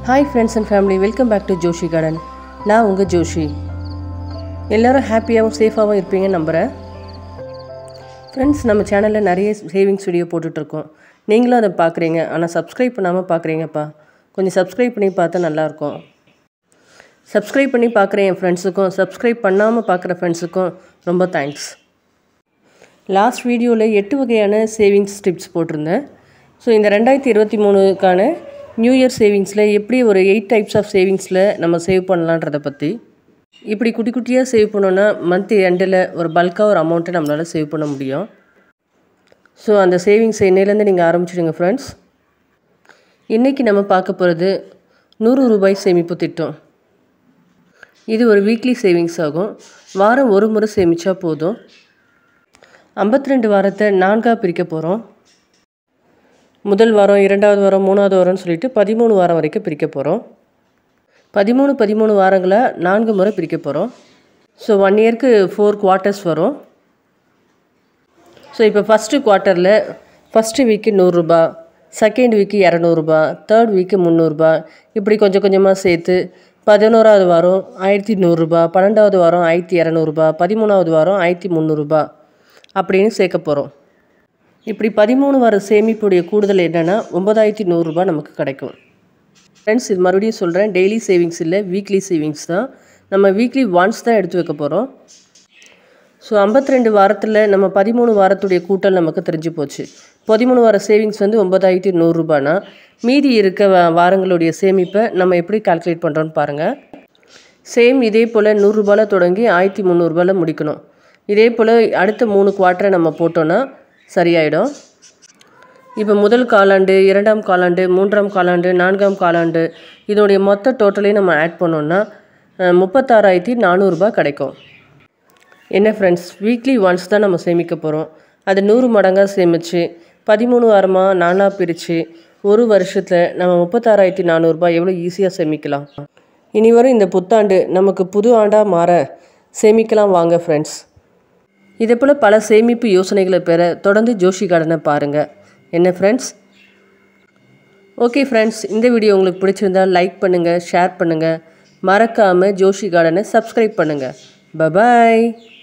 hi friends and family welcome back to Joshi garden நான் உங்கள் ஜோஷி எல்லோரும் ஹாப்பியாகவும் சேஃபாகவும் இருப்பீங்கன்னு நம்புகிறேன் ஃப்ரெண்ட்ஸ் நம்ம சேனலில் நிறைய சேவிங்ஸ் வீடியோ போட்டுட்ருக்கோம் நீங்களும் அதை பார்க்குறீங்க ஆனால் சப்ஸ்கிரைப் பண்ணாமல் பார்க்குறீங்கப்பா கொஞ்சம் சப்ஸ்கிரைப் பண்ணி பார்த்தா நல்லாயிருக்கும் சப்ஸ்கிரைப் பண்ணி பார்க்குற என் ஃப்ரெண்ட்ஸுக்கும் சப்ஸ்கிரைப் பண்ணாமல் பார்க்குற ஃப்ரெண்ட்ஸுக்கும் ரொம்ப தேங்க்ஸ் லாஸ்ட் வீடியோவில் எட்டு வகையான சேவிங்ஸ் டிப்ஸ் போட்டிருந்தேன் ஸோ இந்த ரெண்டாயிரத்தி இருபத்தி மூணுக்கான நியூ இயர் சேவிங்ஸில் எப்படி ஒரு எயிட் டைப்ஸ் ஆஃப் சேவிங்ஸில் நம்ம சேவ் பண்ணலான்றதை பற்றி இப்படி குட்டி குட்டியாக சேவ் பண்ணோன்னா மந்த் எண்டில் ஒரு பல்காக ஒரு அமௌண்ட்டை நம்மளால் சேவ் பண்ண முடியும் ஸோ அந்த சேவிங்ஸ் இன்னையிலேருந்து நீங்கள் ஆரம்பிச்சிடுங்க ஃப்ரெண்ட்ஸ் இன்றைக்கி நம்ம பார்க்க போகிறது நூறு ரூபாய் சேமிப்பு திட்டம் இது ஒரு வீக்லி சேவிங்ஸ் ஆகும் வாரம் ஒரு முறை சேமித்தா போதும் ஐம்பத்தி ரெண்டு வாரத்தை நான்காக பிரிக்க போகிறோம் முதல் வாரம் இரண்டாவது வாரம் மூணாவது வாரம்னு சொல்லிட்டு பதிமூணு வாரம் வரைக்கும் பிரிக்க போகிறோம் பதிமூணு பதிமூணு வாரங்களை நான்கு முறை பிரிக்க போகிறோம் ஸோ ஒன் இயர்க்கு ஃபோர் குவார்ட்டர்ஸ் வரும் ஸோ இப்போ ஃபஸ்ட்டு குவார்ட்டரில் ஃபஸ்ட்டு வீக்கு நூறுரூபா செகண்ட் வீக்கு இரநூறுபா தேர்ட் வீக்கு முந்நூறுரூபா இப்படி கொஞ்சம் கொஞ்சமாக சேர்த்து பதினோராவது வாரம் ஆயிரத்தி நூறுரூபா பன்னெண்டாவது வாரம் ஆயிரத்தி இரநூறுபா பதிமூணாவது வாரம் ஆயிரத்தி முந்நூறுரூபா அப்படின்னு சேர்க்க போகிறோம் இப்படி பதிமூணு வார சேமிப்புடைய கூடுதல் என்னென்னா ஒம்பதாயிரத்தி நூறுரூபா நமக்கு கிடைக்கும் ஃப்ரெண்ட்ஸ் இது மறுபடியும் சொல்கிறேன் டெய்லி சேவிங்ஸ் இல்லை வீக்லி சேவிங்ஸ் தான் நம்ம வீக்லி ஒன்ஸ் தான் எடுத்து வைக்க போகிறோம் ஸோ ஐம்பத்தி ரெண்டு வாரத்தில் நம்ம பதிமூணு வாரத்துடைய கூட்டல் நமக்கு தெரிஞ்சு போச்சு பதிமூணு வார சேவிங்ஸ் வந்து ஒம்பதாயிரத்தி நூறுரூபானா மீதி இருக்க வா- வாரங்களுடைய சேமிப்பை நம்ம எப்படி கால்குலேட் பண்ணுறோன்னு பாருங்கள் சேம் இதே போல் நூறுரூபாவில் தொடங்கி ஆயிரத்தி முந்நூறுபாவில் முடிக்கணும் இதே போல் அடுத்த மூணு குவார்ட்டரை நம்ம போட்டோன்னா சரியாயிடும் இப்போ முதல் காலாண்டு இரண்டாம் காலாண்டு மூன்றாம் காலாண்டு நான்காம் காலாண்டு இதனுடைய மொத்த டோட்டலையும் நம்ம ஆட் பண்ணோன்னா அஹ், முப்பத்தாறாயிரத்தி நானூறுரூபா கிடைக்கும் என்ன ஃப்ரெண்ட்ஸ் வீக்லி ஒன்ஸ் தான் நம்ம சேமிக்க போகிறோம் அது நூறு மடங்காக சேமித்து பதிமூணு வாரமாக நானாக பிரித்து ஒரு வருஷத்தில் நம்ம முப்பத்தாறாயிரத்தி நானூறுரூபா எவ்வளோ ஈஸியாக சேமிக்கலாம் இனி வரும் இந்த புத்தாண்டு நமக்கு புது ஆண்டாக மாற சேமிக்கலாம் வாங்க ஃப்ரெண்ட்ஸ் இதே போல் பல சேமிப்பு யோசனைகளை பெற தொடர்ந்து ஜோஷி கார்டனை பாருங்கள் என்ன ஃப்ரெண்ட்ஸ் ஓகே ஃப்ரெண்ட்ஸ் இந்த வீடியோ உங்களுக்கு பிடிச்சிருந்தா லைக் பண்ணுங்கள் ஷேர் பண்ணுங்கள் மறக்காமல் ஜோஷி கார்டனை சப்ஸ்கிரைப் பண்ணுங்கள் பபாய்